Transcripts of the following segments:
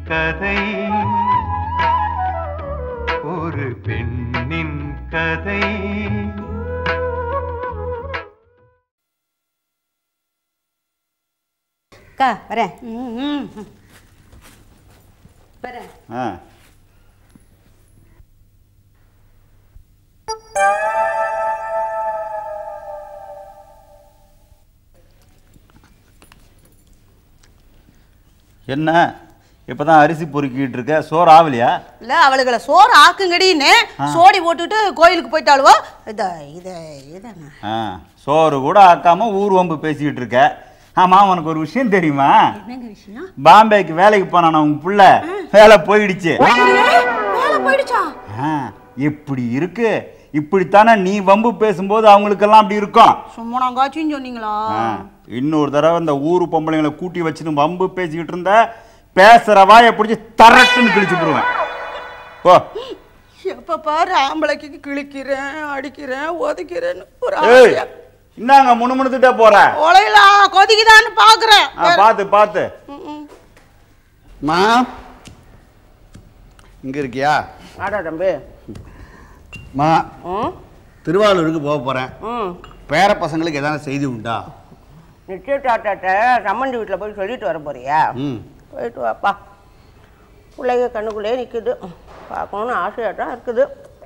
கதை ஒரு பெண்ணின் கதை அக்கா வரேன் ம், ம், ம். வரேன் ஆ என்ன இப்பதான் அரிசி பொறுக்கிட்டு இருக்க சோறு ஆவலையா இல்ல அவளுகளை சோறு ஆக்குங்கடின்னு சோடி போட்டுட்டு கோயிலுக்கு போயிட்டாளுவோ இத இத இதாண்ணா ஆ சோறு கூட ஆக்காம ஊர் வம்பு பேசிக்கிட்டு இருக்க ஆமா உனக்கு ஒரு விஷயம் தெரியுமா என்னங்க விஷயம் பாம்பேக்கு வேலைக்கு போனான உங்க புள்ள வேலை போயிடுச்சு வேலை போயிடுச்சா ஆ, இப்படி இருக்கு இப்படித்தானே நீ வம்பு பேசும்போது அவங்களுக்கெல்லாம் அப்படி இருக்கும் சும்மா நாங்காச்சும் சொன்னீங்களா ஆ, இன்னொரு தடவை இந்த ஊரு பொம்பளைங்களை கூட்டி வச்சுட்டு வம்பு பேசிக்கிட்டு இருந்த பேசுற வாயை பிடிச்சி தரட்டுன்னு கிழிச்சு போடுவேன் போ எப்ப பாரு ஆம்பளைக்கு கிழிக்கிறேன் அடிக்கிறேன் ஒதுக்கிறேன்னு ஒரு ஏய் ஆசையா. இந்தாங்க முணுமுணுத்துட்டே போற உலையில கொதிக்குதான்னு பாக்குறேன் ஆ, பாத்து பாத்து ம், ம். மா இங்க இருக்கியா ஆடா தம்பி மா ம் திருவாரூருக்கு போக போறேன் ம் பேர பசங்களுக்கு ஏதாவது செய்தி உண்டா நிச்சயதார்த்தத்தை சம்மந்தி வீட்டில் போய் சொல்லிட்டு வர போறியா ம் போயிட்டு வாப்பா பிள்ளைங்க கண்ணுக்குள்ளே நிற்குது பார்க்கணுன்னு ஆசையாக தான் இருக்குது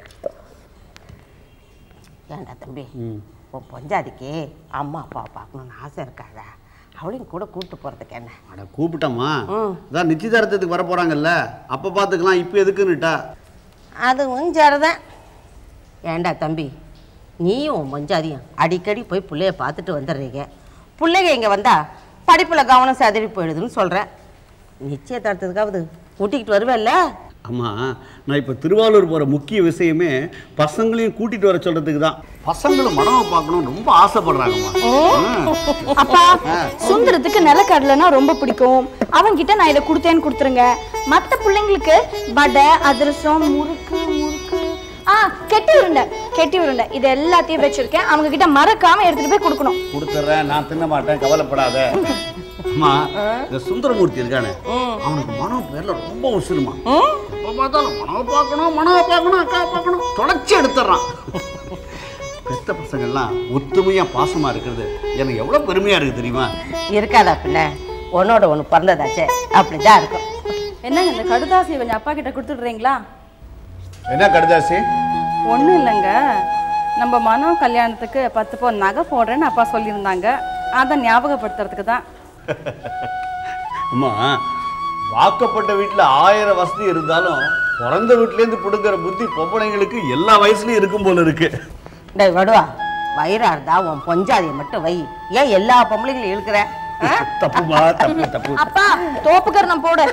ஏன்டா தம்பி உன் பொஞ்சாதிக்கு அம்மா அப்பாவை பார்க்கணுன்னு ஆசை இருக்காதா அவளையும் கூட கூப்பிட்டு போகிறதுக்கு என்ன அட கூப்பிட்டம்மா ம். அதான் நிச்சயதார்த்தத்துக்கு வர போறாங்கல்ல அப்ப பாத்துக்கலாம் இப்போ எதுக்குன்னுட்டா அதுவும் சரிதான் ஏன்டா தம்பி நீயும் உன் மஞ்சாதியும் அடிக்கடி போய் பிள்ளைய பார்த்துட்டு வந்துடுறீங்க பிள்ளைங்க இங்கே வந்தா படிப்பில் கவனம் சதறி போயிடுதுன்னு சொல்கிறேன் நிச்சயதார்த்தத்துக்காவது கூட்டிக்கிட்டு வருவேல்ல அம்மா நான் இப்போ திருவாரூர் போற முக்கிய விஷயமே பசங்களையும் கூட்டிட்டு வர சொல்றதுக்கு தான் பசங்களும் மனவை பார்க்கணும் ரொம்ப ஆசைப்படுறாங்கம்மா அப்பா சுந்தரத்துக்கு நிலக்கடலைனா ரொம்ப பிடிக்கும் அவன்கிட்ட நான் இதை கொடுத்தேன்னு கொடுத்துருங்க மற்ற பிள்ளைங்களுக்கு வடை அதிரசம் முறுக்கு முறுக்கு ஆ கெட்டி உருண்டை கெட்டி உருண்டை இது எல்லாத்தையும் வச்சிருக்கேன் அவங்க கிட்ட மறக்காம எடுத்துட்டு போய் கொடுக்கணும் கொடுத்துட்றேன் நான் தின்ன மாட்டேன் கவலைப்படாத அம்மா இந்த சுந்தரமூர்த்தி இருக்கானே அவனுக்கு மனம் பேர்ல ரொம்ப உசுருமா எப்போ பார்த்தாலும் மனவை பார்க்கணும் மனவை பார்க்கணும் அக்கா பார்க்கணும் தொலைச்சி எடுத்துடுறான் பெத்த பசங்கள்லாம் ஒத்துமையா பாசமா இருக்கிறது எனக்கு எவ்வளவு பெருமையா இருக்கு தெரியுமா இருக்காதா பின்ன உன்னோட ஒன்று பிறந்ததாச்சே அப்படிதான் இருக்கும் என்னங்க இந்த கடுதாசியை கொஞ்சம் அப்பா கிட்ட கொடுத்துடுறீங்களா என்ன கடுதாசி ஒன்றும் இல்லைங்க நம்ம மனோ கல்யாணத்துக்கு பத்து பவுன் நகை போடுறேன்னு அப்பா சொல்லியிருந்தாங்க அதை ஞாபகப்படுத்துறதுக்கு தான் அம்மா வாக்கப்பட்ட வீட்டில் ஆயிரம் வசதி இருந்தாலும் பிறந்த வீட்டிலேருந்து பிடுங்குற புத்தி பொம்பளைங்களுக்கு எல்லா வயசுலயும் இருக்கும் போல இருக்கு டேய் வடுவா வயிறா இருந்தா உன் பொஞ்சாதியை மட்டும் வை ஏன் எல்லா பொம்பளைங்களும் இழுக்கிற ஆ? தப்புமா தப்பு தப்பு அப்பா தோப்புக்கரணம் போடு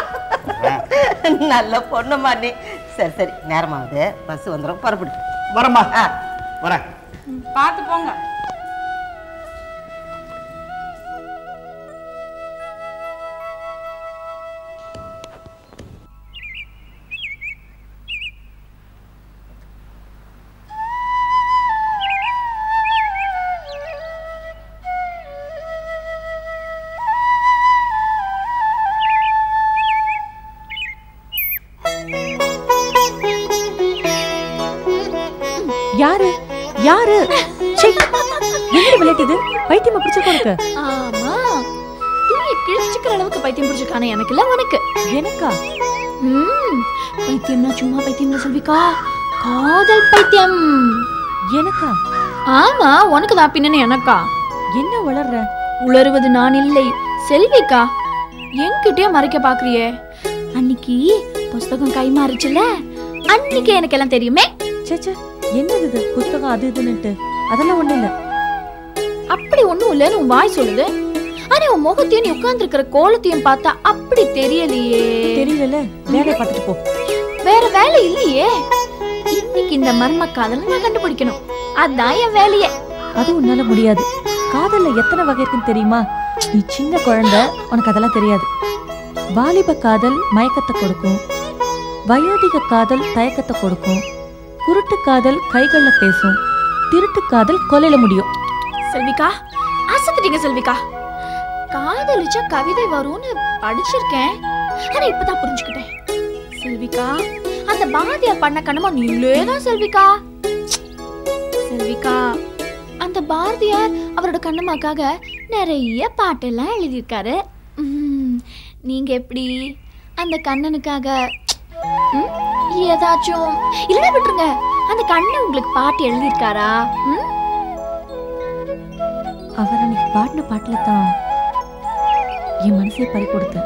நல்ல பொண்ணுமா நீ சரி சரி நேரமாகுது பஸ் வந்துடும் புறப்படு வரமா ஆ வரேன் பார்த்து போங்க யாரு யாரு ச்சீ, என்னடி விளையாட்டு இது பைத்தியமா பிடிச்சிருக்க உனக்கு ஆமா துணியை கிழிச்சுக்கிற அளவுக்கு பைத்தியம் பிடிச்சிருக்கானே எனக்கு இல்ல உனக்கு எனக்கா ம் பைத்தியம்னா சும்மா பைத்தியம்ல சொல்விக்கா காதல் பைத்தியம் எனக்கா ஆமா உனக்கு தான் பின்னணி எனக்கா என்ன வளர்ற உளறுவது நான் இல்லை செல்விக்கா என்கிட்டயே மறைக்க பாக்குறியே அன்னைக்கு புஸ்தகம் கை மாறிச்சுல அன்னைக்கு எனக்கு எல்லாம் தெரியுமே சேச்சே என்னது இது புத்தகம் அது இதுன்னுட்டு அதெல்லாம் ஒண்ணு இல்ல அப்படி ஒண்ணும் இல்லைன்னு உன் வாய் சொல்லுது ஆனா உன் முகத்தையும் நீ உட்கார்ந்து இருக்கிற கோலத்தையும் பார்த்தா அப்படி தெரியலையே தெரியல வேலையை பார்த்துட்டு போ வேற வேலை இல்லையே இன்னைக்கு இந்த மர்ம காதலை நான் கண்டுபிடிக்கணும் அதான் என் வேலையே அது உன்னால முடியாது காதல்ல எத்தனை வகை இருக்குன்னு தெரியுமா நீ சின்ன குழந்தை உனக்கு அதெல்லாம் தெரியாது வாலிப காதல் மயக்கத்தை கொடுக்கும் வயோதிக காதல் தயக்கத்தை கொடுக்கும் குருட்டு காதல் கைகள்ல பேசும் திருட்டு காதல் கொலையில முடியும் செல்விகா அசத்துட்டீங்க செல்விகா காதலிச்சா கவிதை வரும்னு படிச்சிருக்கேன் ஆனா இப்பதான் புரிஞ்சுக்கிட்டேன் செல்விகா அந்த பாரதியார் பண்ண கண்ணமா நீங்களே தான் செல்விகா செல்விகா அந்த பாரதியார் அவரோட கண்ணம்மாக்காக நிறைய பாட்டெல்லாம் எழுதியிருக்காரு ம், நீங்க எப்படி அந்த கண்ணனுக்காக ம், ஏதாச்சும் இல்லைன்னா விட்டுருங்க அந்த கண்ணன் உங்களுக்கு பாட்டு எழுதியிருக்காரா ம்? அவர் அன்னைக்கு பாடின பாட்டுல தான் என் மனசே பறி கொடுத்தேன்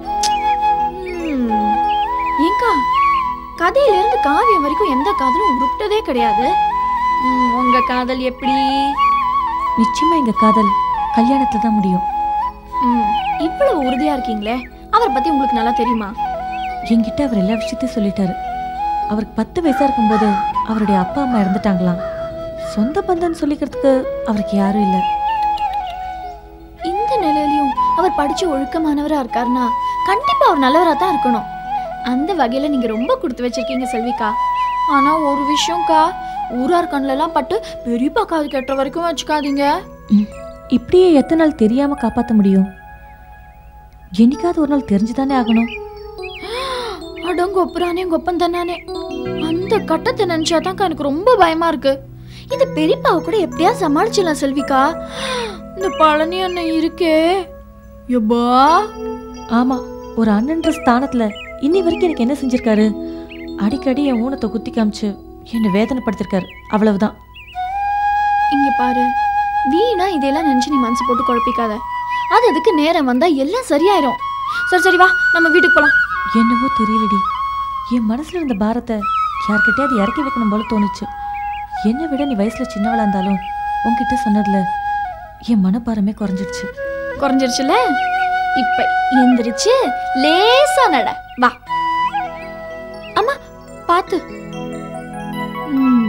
ம். ஏங்கா கதையில இருந்து காவியம் வரைக்கும் எந்த காதலும் உருப்பிட்டதே கிடையாது ம், உங்க காதல் எப்படி நிச்சயமா எங்க காதல் கல்யாணத்துல தான் முடியும் ம், இவ்வளவு உறுதியா இருக்கீங்களே அவரை பத்தி உங்களுக்கு நல்லா தெரியுமா என்கிட்ட அவர் எல்லா விஷயத்தையும் சொல்லிட்டாரு அவருக்கு பத்து வயசா இருக்கும்போது அவருடைய அப்பா அம்மா இறந்துட்டாங்களாம் சொந்த பந்தம்னு சொல்லிக்கிறதுக்கு அவருக்கு யாரும் இல்லை இந்த நிலையிலயும் அவர் படிச்சு ஒழுக்கமானவரா இருக்காருன்னா கண்டிப்பா அவர் நல்லவரா தான் இருக்கணும் அந்த வகையில நீங்க ரொம்ப கொடுத்து வச்சிருக்கீங்க செல்விக்கா ஆனா ஒரு விஷயம்க்கா ஊரார் கண்ணுல எல்லாம் பட்டு பெரியப்பா காது கெட்ட வரைக்கும் வச்சுக்காதீங்க இப்படியே எத்தனை நாள் தெரியாம காப்பாத்த முடியும் என்னைக்காவது ஒரு நாள் தெரிஞ்சுதானே ஆகணும் அடங்கொப்புறானே கொப்பன் தானே அந்த கட்டத்தை நினைச்சாதான் எனக்கு ரொம்ப பயமா இருக்கு இந்த பெரியப்பாவை கூட எப்படியா சமாளிச்சிடலாம் செல்விக்கா இந்த பழனி அண்ணன் இருக்கே எப்பா ஆமா ஒரு அண்ணன்ற ஸ்தானத்துல இன்னி வரைக்கும் எனக்கு என்ன செஞ்சிருக்காரு அடிக்கடி என் ஊனத்தை குத்தி காமிச்சு என்னை வேதனைப்படுத்திருக்காரு அவ்வளவுதான் இங்க பாரு வீணா இதெல்லாம் நினைச்சு நீ மனசு போட்டு குழப்பிக்காத அது அதுக்கு நேரம் வந்தா எல்லாம் சரியாயிரும் சரி சரி வா நம்ம வீட்டுக்கு போலாம் என்னவோ தெரியலடி என் மனசுல இருந்த பாரத்தை யார்கிட்டயாவது இறக்கி வைக்கணும் போல தோணுச்சு என்னை விட நீ வயசுல சின்னவளா இருந்தாலும் உன்கிட்ட சொன்னதுல என் மனப்பாரமே குறைஞ்சிடுச்சு குறைஞ்சிருச்சுல இப்ப எந்திரிச்சு லேசா நட வா அம்மா பாத்து ம்,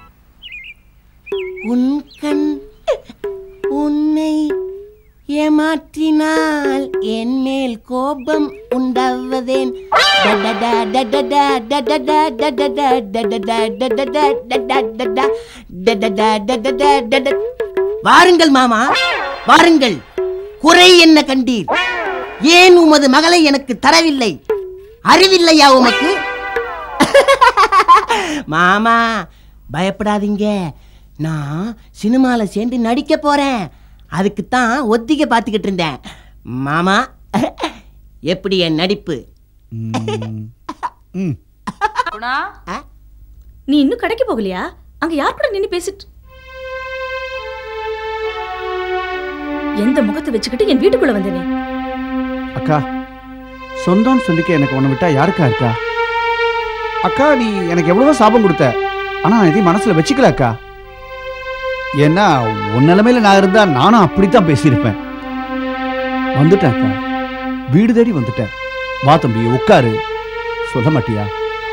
உன் கண் உன்னை ஏமாற்றினால் என் மேல் கோபம் உண்டாவதேன் டடடா, டடடா, டடடா, டடடா, டடடா, டடடா, டடடா, டடடா, டடடா, டட- வாருங்கள் மாமா வாருங்கள் குறை என்ன கண்டீர் ஏன் உமது மகளை எனக்கு தரவில்லை அறிவில்லையா உமக்கு மாமா பயப்படாதீங்க நான் சினிமால சேர்ந்து நடிக்க போறேன் அதுக்கு தான் ஒத்திகை பார்த்துக்கிட்டு இருந்தேன் மாமா எப்படி என் நடிப்பு குணா ஆ? நீ இன்னும் கடைக்கு போகலையா அங்க யார் கூட நின்னு பேசிட்டு எந்த முகத்தை வச்சுக்கிட்டு என் வீட்டுக்குள்ள வந்த நீ அக்கா சொந்தம்னு சொல்லிக்க எனக்கு உன்னை விட்டா யாருக்கா இருக்கா அக்கா நீ எனக்கு எவ்வளவோ சாபம் கொடுத்த ஆனா நான் இதையும் மனசுல வச்சுக்கல அக்கா ஏன்னா உன் நிலைமையில நான் இருந்தா நானும் அப்படித்தான் பேசியிருப்பேன் வந்துட்டேன் அக்கா வீடு தேடி வந்துட்டேன் வா தம்பி உட்காரு சொல்ல மாட்டியா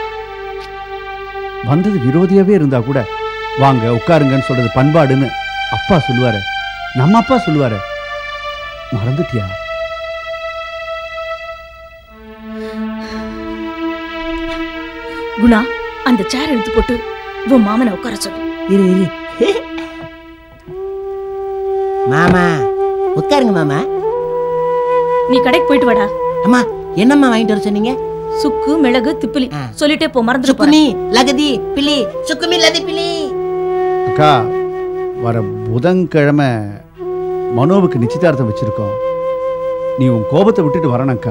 வந்தது விரோதியாவே இருந்தா கூட வாங்க உட்காருங்கன்னு சொல்றது பண்பாடுன்னு அப்பா சொல்லுவாரு நம்ம அப்பா சொல்லுவாரு மறந்துட்டியா குணா அந்த சேர் எடுத்து போட்டு உன் மாமனை உட்கார சொல்லு இரு இரு மாமா உட்காருங்க மாமா நீ கடைக்கு போயிட்டு வாடா அம்மா என்னம்மா வாங்கிட்டு வர சொன்னீங்க சுக்கு மிளகு திப்பிலி ஆ. சொல்லிட்டே போ மறந்துட்டு சுக்குமி லகதி பிலி சுக்குமி லதி பிலி அக்கா வர புதன்கிழமை மனோவுக்கு நிச்சயதார்த்தம் வச்சிருக்கோம் நீ உன் கோபத்தை விட்டுட்டு வரணும்க்கா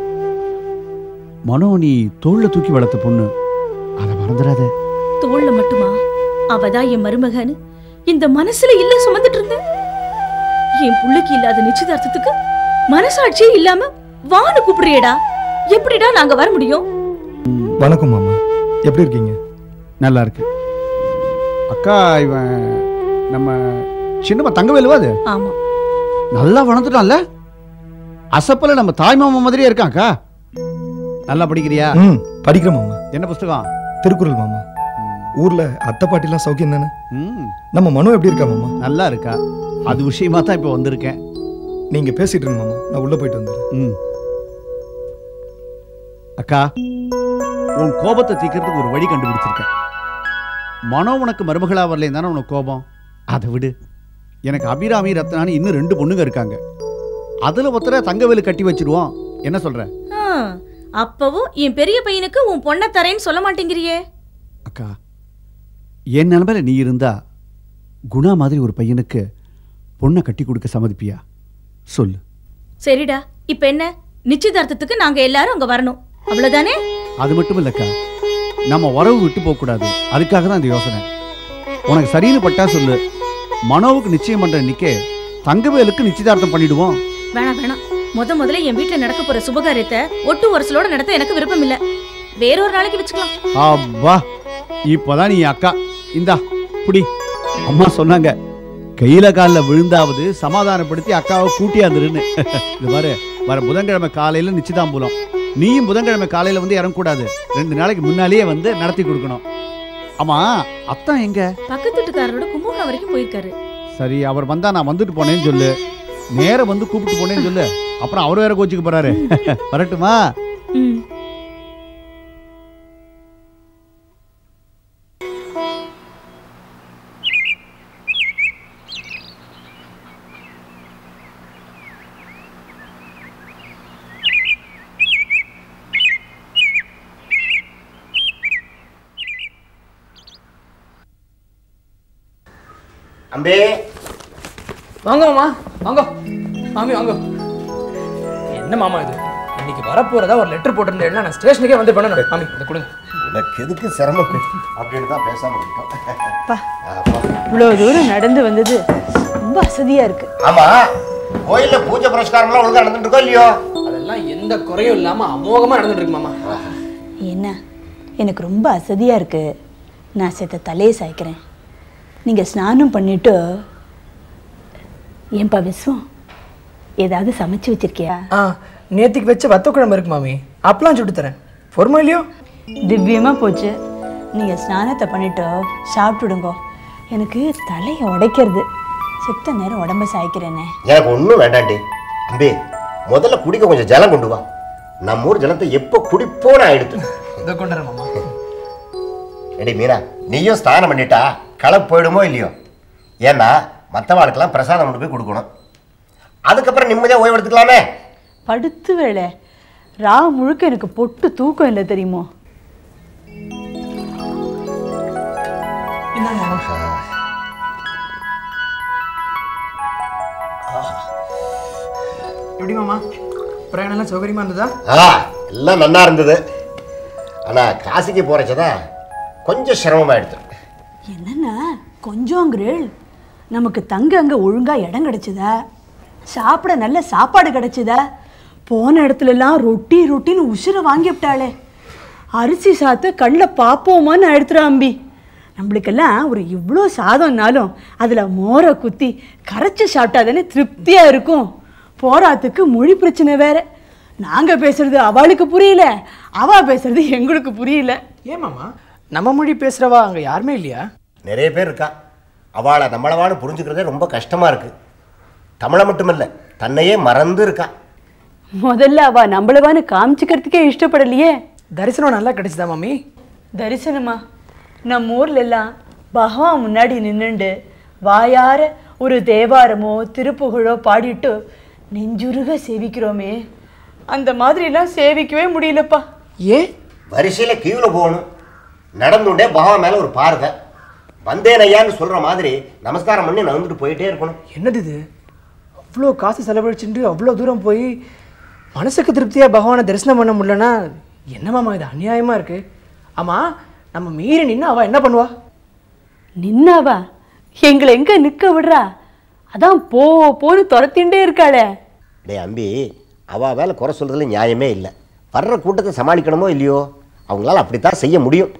மனோ நீ தோல்ல தூக்கி வளர்த்த பொண்ணு அதை மறந்துடாத தோல்ல மட்டுமா அவதான் என் மருமகன்னு இந்த மனசுல இல்ல சுமந்துட்டு இருந்தேன் என் புள்ளைக்கு இல்லாத நிச்சயதார்த்தத்துக்கு மனசாட்சியே இல்லாம வான்னு கூப்பிடுறியேடா எப்படிடா நாங்க வர முடியும் வணக்கம் மாமா எப்படி இருக்கீங்க நல்லா இருக்கு அக்கா இவன் நம்ம சின்னம்மா தங்கவேலுவா அது ஆமா நல்லா வளர்ந்துட்டான்ல அசப்பல நம்ம தாய் மாமா மாதிரியே இருக்கான் அக்கா நல்லா படிக்கிறியா ம் படிக்கிறேன் மாமா என்ன புஸ்தகம் திருக்குறள் மாமா ஊர்ல அத்தை பாட்டிலாம் சௌக்கியம் தானே ம் நம்ம மனோ எப்படி இருக்கா மாமா நல்லா இருக்கா அது விஷயமா தான் இப்போ வந்திருக்கேன் நீங்க பேசிட்டு இருங்க மாமா நான் உள்ள போயிட்டு வந்துடுறேன் ம் அக்கா உன் கோபத்தை தீர்க்கறதுக்கு ஒரு வழி கண்டுபிடிச்சிருக்கேன் மனோ உனக்கு மருமகளா வரலேன் தானே உனக்கு கோபம் அதை விடு எனக்கு அபிராமி ரத்னானி இன்னும் ரெண்டு பொண்ணுங்க இருக்காங்க அதுல ஒருத்தர தங்கவேலு கட்டி வச்சிருவோம் என்ன சொல்ற ஆ, அப்பவும் என் பெரிய பையனுக்கு உன் பொண்ணை தரேன்னு சொல்ல மாட்டேங்கிறியே அக்கா என் நிலமையில நீ இருந்தா குணா மாதிரி ஒரு பையனுக்கு பொண்ணை கட்டி கொடுக்க சம்மதிப்பியா சொல்லு சரிடா இப்ப என்ன நிச்சயதார்த்தத்துக்கு நாங்க எல்லாரும் அங்க வரணும் அவ்வளவுதானே அது மட்டும் இல்லக்கா நம்ம உறவு விட்டு போக கூடாது அதுக்காக தான் இந்த யோசனை உனக்கு சரின்னு பட்டா சொல்லு மனோவுக்கு நிச்சயம் பண்ற இன்னைக்கே தங்கவேலுக்கு நிச்சயதார்த்தம் பண்ணிடுவோம் வேணாம் வேணாம் முத முதல்ல என் வீட்டுல நடக்க போற சுபகாரியத்தை ஒட்டு ஒரசலோட நடத்த எனக்கு விருப்பம் இல்ல வேறொரு நாளைக்கு வச்சுக்கலாம் அப்பா இப்போதான் நீ அக்கா இந்தா புடி அம்மா சொன்னாங்க கையில காலில் விழுந்தாவது சமாதானப்படுத்தி அக்காவை கூட்டியாந்துருன்னு இது பாரு வர புதன்கிழமை காலையில நிச்சயதாம்பூலம் நீயும் புதன்கிழமை காலையில வந்து இறங்கக்கூடாது ரெண்டு நாளைக்கு முன்னாலேயே வந்து நடத்தி கொடுக்கணும் ஆமா அத்தான் எங்க பக்கத்து வீட்டுக்காரரோட கும்பகோணம் வரைக்கும் போயிருக்காரு சரி அவர் வந்தா நான் வந்துட்டு போனேன்னு சொல்லு நேரா வந்து கூப்பிட்டு போனேன்னு சொல்லு அப்புறம் அவர் வேற கோச்சுக்கு போறாரு வரட்டுமா ம் அம்பே வாங்க மாமா வாங்க மாமி வாங்க என்ன மாமா இது இன்னைக்கு வரப்போறதா ஒரு லெட்டர் போட்டிருந்தேன்னா நான் ஸ்டேஷனுக்கே வந்து பண்ணணும் மாமி இதை கொடுங்க உனக்கு எதுக்கு சிரமம் அப்படின்னு தான் பேசாம இருக்கோம் இவ்வளோ தூரம் நடந்து வந்தது ரொம்ப அசதியா இருக்கு ஆமா கோயில்ல பூஜை புரஸ்காரம்லாம் ஒழுங்கா நடந்துட்டு இருக்கோ இல்லையோ அதெல்லாம் எந்த குறையும் இல்லாம அமோகமா நடந்துட்டு இருக்கு மாமா என்ன எனக்கு ரொம்ப அசதியா இருக்கு நான் செத்த தலையை சாய்க்கிறேன் நீங்க ஸ்நானம் பண்ணிட்டு ஏன்பா விஸ்வம் ஏதாவது சமைச்சு வச்சிருக்கியா ஆ நேத்திக்கு வச்ச வத்த குழம்பு இருக்கு மாமி அப்பலாம் சுட்டு தரேன் பொறுமை இல்லையோ திவ்யமா போச்சு நீங்க ஸ்நானத்தை பண்ணிட்டு சாப்பிட்டுடுங்கோ எனக்கு தலையை உடைக்கிறது செத்த நேரம் உடம்ப சாய்க்கிறேனே எனக்கு ஒன்றும் வேண்டாண்டி அம்பே முதல்ல குடிக்க கொஞ்சம் ஜலம் கொண்டு வா நம்ம ஊர் ஜலத்தை எப்போ குடிப்போன்னு ஆயிடுத்து இதை கொண்டு வரேன் மாமா எடி மீனா நீயும் ஸ்நானம் பண்ணிட்டா களை போயிடுமோ இல்லையோ ஏன்னா மற்றவாளுக்கெல்லாம் பிரசாதம் கொண்டு போய் கொடுக்கணும் அதுக்கப்புறம் நிம்மதியாக ஓய்வு எடுத்துக்கலாமே படுத்து வேலை ரா முழுக்க எனக்கு பொட்டு தூக்கம் இல்லை தெரியுமோ இந்தாங்க மாமா எப்படி மாமா பிரயாணம் எல்லாம் சௌகரியமா இருந்ததா ஆ எல்லாம் நல்லா இருந்தது ஆனால் காசிக்கு போகிறச்சதான் கொஞ்சம் சிரமமாயிடுது என்னன்னா கொஞ்சங்கிறேள் நமக்கு தங்க அங்க ஒழுங்கா இடம் கிடைச்சதா சாப்பிட நல்ல சாப்பாடு கிடைச்சதா போன இடத்துல எல்லாம் ரொட்டி ரொட்டின்னு உசுரை வாங்கிவிட்டாளே அரிசி சாத்த கண்ணில் பார்ப்போமான்னு எடுத்துறா அம்பி நம்மளுக்கெல்லாம் ஒரு இவ்வளோ சாதம்னாலும் அதில் மோரை குத்தி கரைச்சி சாப்பிட்டா தானே திருப்தியாக இருக்கும் போராத்துக்கு மொழி பிரச்சனை வேற நாங்கள் பேசுறது அவளுக்கு புரியல அவ பேசுறது எங்களுக்கு புரியல ஏன் மாமா நம்ம மொழி பேசுறவா அங்க யாருமே இல்லையா நிறைய பேர் இருக்கா அவளை நம்மளவான்னு புரிஞ்சுக்கிறதே ரொம்ப கஷ்டமாக இருக்குது தமிழை மட்டுமில்ல தன்னையே மறந்து இருக்கா முதல்ல அவ நம்மளவான்னு காமிச்சுக்கிறதுக்கே இஷ்டப்படலையே தரிசனம் நல்லா கிடைச்சதா மாமி தரிசனமா நம்ம ஊர்ல எல்லாம் பகவான் முன்னாடி நின்னுண்டு வாயார ஒரு தேவாரமோ திருப்புகழோ பாடிட்டு நெஞ்சுருக சேவிக்கிறோமே அந்த மாதிரிலாம் சேவிக்கவே முடியலப்பா ஏன் வரிசையில் கியூவில் போகணும் நடந்துட்டே பகவான் மேலே ஒரு பார்வை வந்தேன் ஐயான்னு சொல்கிற மாதிரி நமஸ்காரம் பண்ணி நடந்துட்டு போயிட்டே இருக்கணும் என்னது இது அவ்வளோ காசு செலவழிச்சுட்டு அவ்வளோ தூரம் போய் மனசுக்கு திருப்தியாக பகவானை தரிசனம் பண்ண முடியலன்னா என்ன மாமா இது அநியாயமாக இருக்கு ஆமாம் நம்ம மீறி நின்று அவள் என்ன பண்ணுவா நின்னாவா எங்களை எங்க நிக்க விடுறா அதான் போ போன்னு துரத்திண்டே இருக்காளே டேய் அம்பி அவள் வேலை குறை சொல்கிறதுல நியாயமே இல்லை வர்ற கூட்டத்தை சமாளிக்கணுமோ இல்லையோ அவங்களால அப்படித்தான் செய்ய முடியும்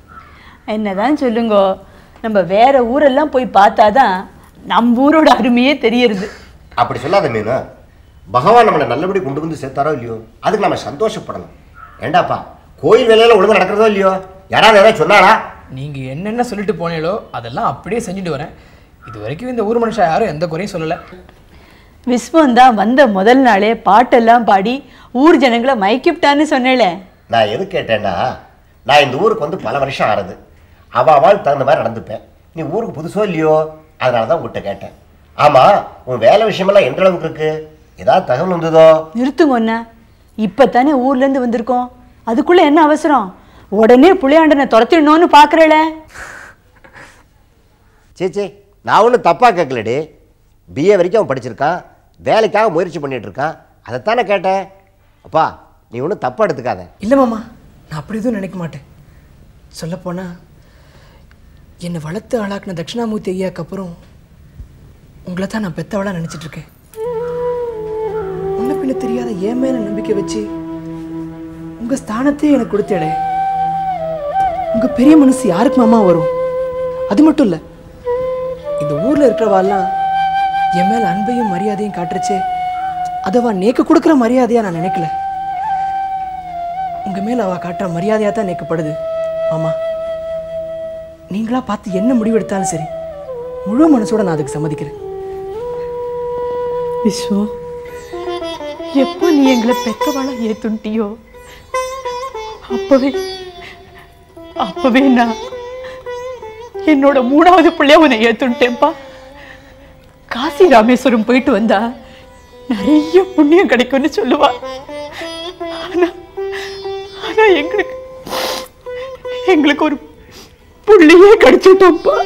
என்னதான் சொல்லுங்கோ நம்ம வேற ஊரெல்லாம் போய் பார்த்தாதான் நம்ம ஊரோட அருமையே தெரியறது அப்படி சொல்லாத மீனு பகவான் நம்மளை நல்லபடி கொண்டு வந்து சேர்த்தாரோ இல்லையோ அதுக்கு நம்ம சந்தோஷப்படணும் ஏண்டாப்பா கோயில் வேலையில ஒழுங்கா நடக்கிறதோ இல்லையோ யாராவது ஏதாவது சொன்னாளா நீங்கள் என்னென்ன சொல்லிட்டு போனீங்களோ அதெல்லாம் அப்படியே செஞ்சுட்டு வரேன் இது வரைக்கும் இந்த ஊர் மனுஷன் யாரும் எந்த குறையும் சொல்லலை விஸ்வம் தான் வந்த முதல் நாளே பாட்டெல்லாம் பாடி ஊர் ஜனங்களை மயக்கிவிட்டான்னு சொன்னேளே நான் எது கேட்டேன்னா நான் இந்த ஊருக்கு வந்து பல வருஷம் ஆறுது அவ அவள் தகுந்த மாதிரி நடந்துப்பேன் நீ ஊருக்கு புதுசோ இல்லையோ அதனால தான் உங்கள்கிட்ட கேட்டேன் ஆமாம் உன் வேலை விஷயமெல்லாம் எந்த அளவுக்கு இருக்கு ஏதாவது தகவல் வந்ததோ நிறுத்துங்கண்ணா இப்பதானே ஊர்ல இருந்து வந்திருக்கோம் அதுக்குள்ள என்ன அவசரம் உடனே புளியாண்டனை துரத்திடணும்னு பாக்குறேல சேச்சே நான் ஒன்றும் தப்பாக கேட்கலடி பிஏ வரைக்கும் அவன் படிச்சிருக்கான் வேலைக்காக முயற்சி பண்ணிட்டு இருக்கான் அதைத்தானே கேட்டேன் அப்பா நீ ஒன்றும் தப்பாக எடுத்துக்காத இல்லை மாமா நான் அப்படி எதுவும் நினைக்க மாட்டேன் சொல்லப்போனா என்னை வளர்த்து ஆளாக்குன தட்சிணாமூர்த்தி ஐயாக்கு அப்புறம் உங்களை தான் நான் பெத்தவளா நினைச்சிட்டு இருக்கேன் முன்ன பின்ன தெரியாத என் மேல நம்பிக்கை வச்சு உங்க ஸ்தானத்தையே எனக்கு கொடுத்தேடே உங்க பெரிய மனசு யாருக்கு மாமா வரும் அது மட்டும் இல்ல இந்த ஊர்ல இருக்கிறவாள்லாம் என் மேல அன்பையும் மரியாதையும் காட்டுறச்சே அதவா நேக்கு கொடுக்குற மரியாதையா நான் நினைக்கல உங்க மேல அவ காட்டுற மரியாதையா தான் நேக்கப்படுது மாமா நீங்களா பார்த்து என்ன முடிவெடுத்தாலும் சரி முழு மனசோட நான் அதுக்கு சம்மதிக்கிறேன் விஸ்வம் எப்போ நீ எங்களை பெத்தவளா ஏத்துட்டியோ அப்பவே அப்பவே நான் என்னோட மூணாவது பிள்ளைய உன்னை ஏத்துட்டேன்ப்பா காசி ராமேஸ்வரம் போயிட்டு வந்தா நிறைய புண்ணியம் கிடைக்கும்னு சொல்லுவா ஆனா ஆனா எங்களுக்கு எங்களுக்கு ஒரு புள்ளையே கிடைச்சிட்டோம்ப்பா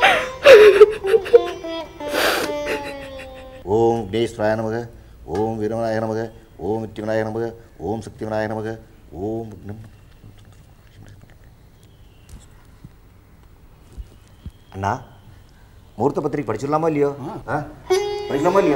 ஓம் விக்னேஸ்வராய நமக ஓம் வீரவனாய நமக ஓம் வித்தியவனாய நமக ஓம் சக்திவனாய நமக ஓம் விக்னம் அண்ணா முகூர்த்த பத்திரிக்கை படிச்சிடலாமா இல்லையோ ஆ? படிக்கலாமா இல்லையோ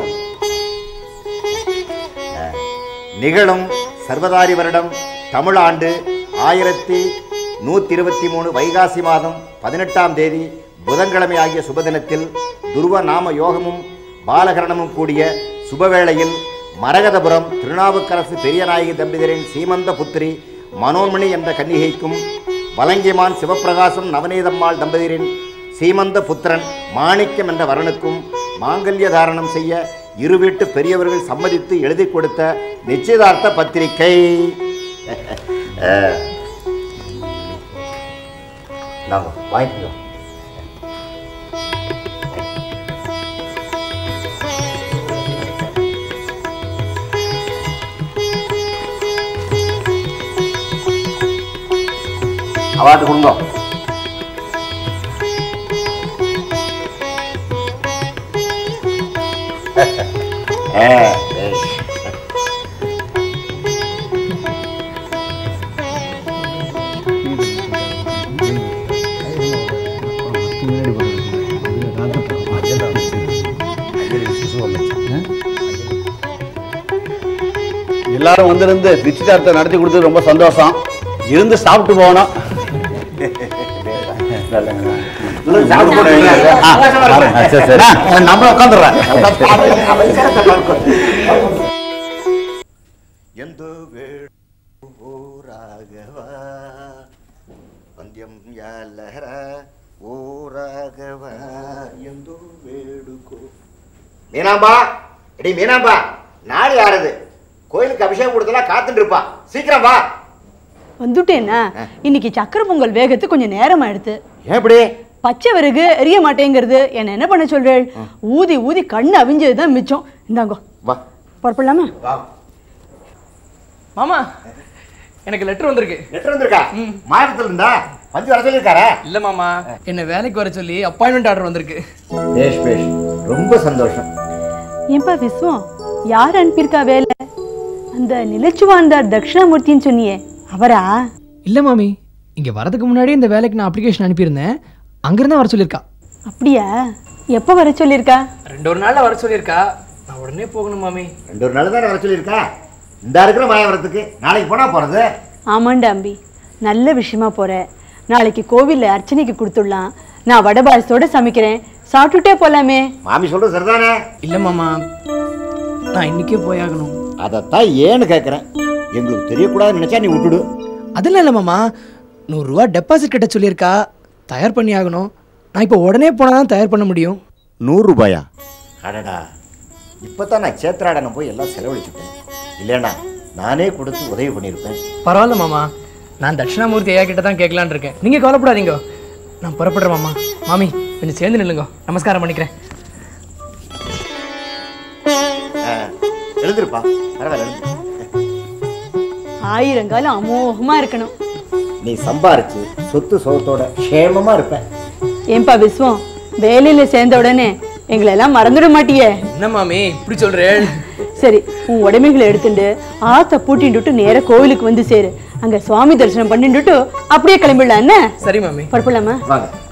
ஆ. நிகழும் சர்வதாரி வருடம் தமிழ் ஆண்டு ஆயிரத்தி நூற்றி இருபத்தி மூணு வைகாசி மாதம் பதினெட்டாம் தேதி புதன்கிழமை ஆகிய சுபதினத்தில் துருவ நாம யோகமும் பாலகரணமும் கூடிய சுபவேளையில் மரகதபுரம் திருநாவுக்கரசு பெரியநாயகி தம்பிதரின் சீமந்த புத்திரி மனோன்மணி என்ற கன்னிகைக்கும் வலங்கிமான் சிவப்பிரகாசம் நவநீதம்மாள் தம்பதியரின் சீமந்த புத்திரன் மாணிக்கம் என்ற வரனுக்கும் மாங்கல்ய தாரணம் செய்ய இரு வீட்டு பெரியவர்கள் சம்மதித்து எழுதி கொடுத்த நிச்சயதார்த்த பத்திரிகை அஹ். நாங்க வாங்கிக்கிறோம் அவாட்டு கொடுங்க ஆ, பேஷ். எல்லாரும் வந்திருந்து நிச்சயதார்த்தம் நடத்தி கொடுத்தது ரொம்ப சந்தோஷம் இருந்து சாப்பிட்டு போகணும் சாப்பிட்டு போடுவீங்க. ஆ, சரி, சரி. நான் நம்ம உட்காந்துடுறேன் ಎಂದು ವೇಳು ಓ ರಾಘವ ಪಂದ್ಯಂ ಯಾಲಹರ ಓ ರಾಘವ ಎಂದು வேடுகோ மீனாம்பா எடி மீனாம்பா நாடு யாரது கோயிலுக்கு அபிஷேகம் கொடுத்தலாம் காத்துட்டு இருப்பா சீக்கிரம் வா வந்துட்டேன்னா இன்னைக்கு சக்கரை பொங்கல் வேகத்து கொஞ்சம் நேரம் ஆயிடுத்து ஏன் இப்படி பச்சை விறகு எரிய மாட்டேங்கிறது என்ன என்ன பண்ண சொல்றேள் ஊதி ஊதி கண்ணு அவிஞ்சது தான் மிச்சம் இந்தாங்கோ வா புறப்படலாமா வா மாமா எனக்கு லெட்டர் வந்திருக்கு லெட்டர் வந்திருக்கா மாவட்டத்தில் இருந்தா பஞ்சு வர சொல்லியிருக்காரா இல்ல மாமா என்ன வேலைக்கு வர சொல்லி அப்பாயின்மெண்ட் ஆர்டர் வந்திருக்கு பேஷ் பேஷ் ரொம்ப சந்தோஷம் ஏன்பா விஸ்வம் யார் அனுப்பியிருக்கா வேலை அந்த நிலச்சுவாந்தார் தட்சிணாமூர்த்தின்னு சொன்னியே அவரா இல்ல மாமி இங்க வரதுக்கு முன்னாடி இந்த வேலைக்கு நான் அப்ளிகேஷன் அனுப்பியிருந்தேன் அங்கிருந்தா வர சொல்லியிருக்கா அப்படியா எப்போ வர சொல்லியிருக்கா ரெண்டு ஒரு நாள்ல வர சொல்லியிருக்கா நான் உடனே போகணும் மாமி ரெண்டு ஒரு நாள் தானே வர சொல்லியிருக்கா இந்த இருக்கிற மாயவரத்துக்கு நாளைக்கு போனா போறது ஆமாண்டா அம்பி நல்ல விஷயமா போற நாளைக்கு கோவில்ல அர்ச்சனைக்கு கொடுத்துடலாம் நான் வடை பாயசத்தோட சமைக்கிறேன் சாப்பிட்டுட்டே போலாமே மாமி சொல்றது சரிதானே இல்ல மாமா நான் இன்னைக்கே போயாகணும் அதைத்தான் ஏன்னு கேட்குறேன் எங்களுக்கு தெரியக்கூடாதுன்னு நினைச்சா நீ விட்டுடு அதெல்லாம் இல்லை மாமா நூறுரூவா டெபாசிட் கட்ட சொல்லியிருக்கா தயார் பண்ணி ஆகணும் நான் இப்போ உடனே போனால் தான் தயார் பண்ண முடியும் நூறு ரூபாயா அடடா இப்போ தான் நான் சேத்திராடனம் போய் எல்லாம் செலவழிச்சுட்டேன் இல்லைண்ணா நானே கொடுத்து உதவி பண்ணியிருப்பேன் பரவாயில்ல மாமா நான் தட்சிணாமூர்த்தி ஐயா கிட்ட தான் கேட்கலான்னு இருக்கேன் நீங்கள் கவலைப்படாதீங்க நான் புறப்படுறேன் மாமா மாமி கொஞ்சம் சேர்ந்து நில்லுங்க நமஸ்காரம் பண்ணிக்கிறேன் ஆ, எழுந்திருப்பா பரவாயில்ல எழுந்து ஆயிரங்காலம் அமோகமா இருக்கணும் நீ சம்பாரிச்சு சொத்து சோத்தோட க்ஷேமமா இருப்ப ஏன்பா விஸ்வம் வேலையில சேர்ந்த உடனே எங்களை எல்லாம் மறந்துட மாட்டியே என்ன மாமி இப்படி சொல்றேன் சரி உன் உடைமைகளை எடுத்துட்டு ஆத்த பூட்டிட்டு நேர கோவிலுக்கு வந்து சேரு அங்க சுவாமி தரிசனம் பண்ணிட்டு அப்படியே கிளம்பிடலாம் என்ன சரி மாமி பரப்பலாமா வாங்க